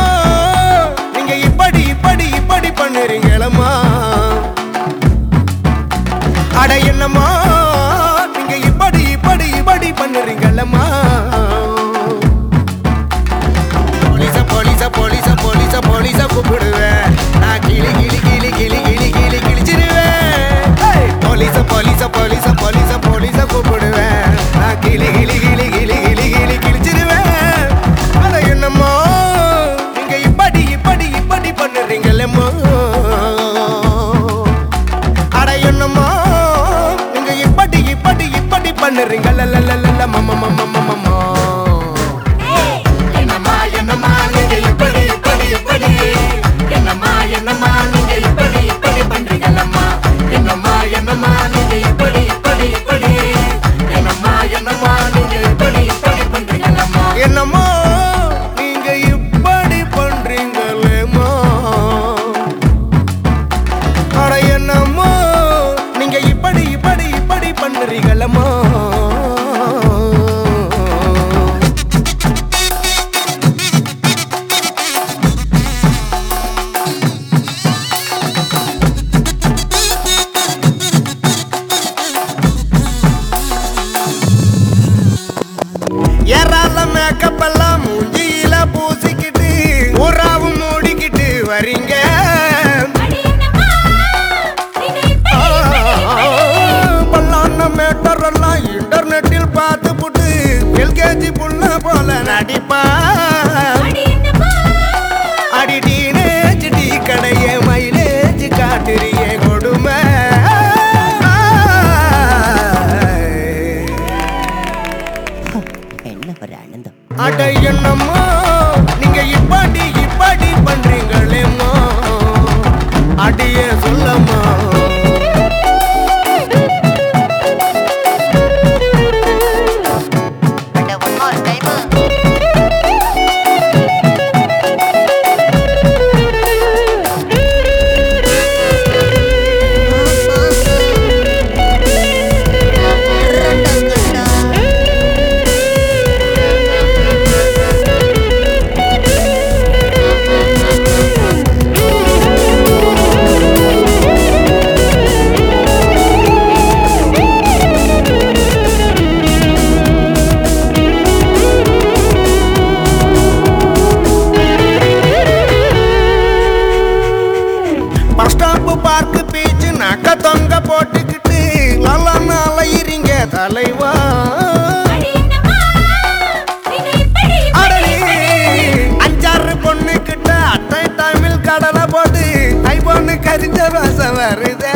நீங்க இப்படி இப்படி இப்படி பண்ணுறீங்களம்மா அட என்னம்மா நீங்க இப்படி இப்படி இப்படி பண்ணுறீங்களம்மா போலீஸ போலீஸ போலீஸ போலீஸ போலீஸ கூப்பிடுவேன் நான் கிளி கிளி கிளி கிளி கிளி கிளி கிழிச்சிருவேன் ஏய், போலீஸ போலீஸ போலீஸ போலீஸ போலீஸ கூப்பிடுவேன் நான் கிளி கிளி கிளி கிளி கிளி கிளி கிழிச்சிருவேன் அட என்னம்மா நீங்க இப்படி இப்படி இப்படி பண்ணுறீங்களேம்மா அட என்னம்மா நீங்க இப்படி இப்படி இப்படி பண்ணுறீங்க லல்லல்லல்ல மம்ம மம்ம மம்ம என்னம்மா என்னம்மா நீங்க இப்படி இப்படி இப்படி என்னம்மா என்னம்மா நீங்க இப்படி இப்படி பண்றீங்களம்மா என்னம்மா என்னம்மா நீங்க இப்படி இப்படி இப்படி என்னம்மா என்னம்மா நீங்க இப்படி இப்படி பண்றீங்களம்மா என்னம்மா நீங்க இப்படி பண்றீங்களேம்மா அட என்னம்மா நீங்க இப்படி இப்படி இப்படி பண்றீங்களம்மா ஏறால மேக்கப் எல்லாம் மூஞ்சியில பூசிக்கிட்டு ஊராவும் மூடிக்கிட்டு வரீங்க அடி என்னம்மா நீங்க இப்படி பல்லான மேட்டர் எல்லாம் இன்டர்நெட்டில் பார்த்து புட்டு எல்கேஜி புள்ள போல நடிப்பா அடி என்னம்மா அடி டீனேஜ் டீ கடைய மைலேஜ் காட்டுறிய கொடுமை என்ன ஒரு ஆனந்தம் அட என்னம்மா நீங்க இப்படி இப்படி பண்றீங்களேம்மா அடியே சொல்லம்மா அட one more time bus stop park beach நக்க தொங்க போட்டுக்கிட்டு நல்லா அலையிறீங்க தலைவா அடி என்னம்மா நீங்க இப்படி அடடி அஞ்சாறு பொண்ணு கிட்ட அட்டை டைமில் கடலை போட்டு ஐபோனு கரிஞ்ச வாசம் வருதே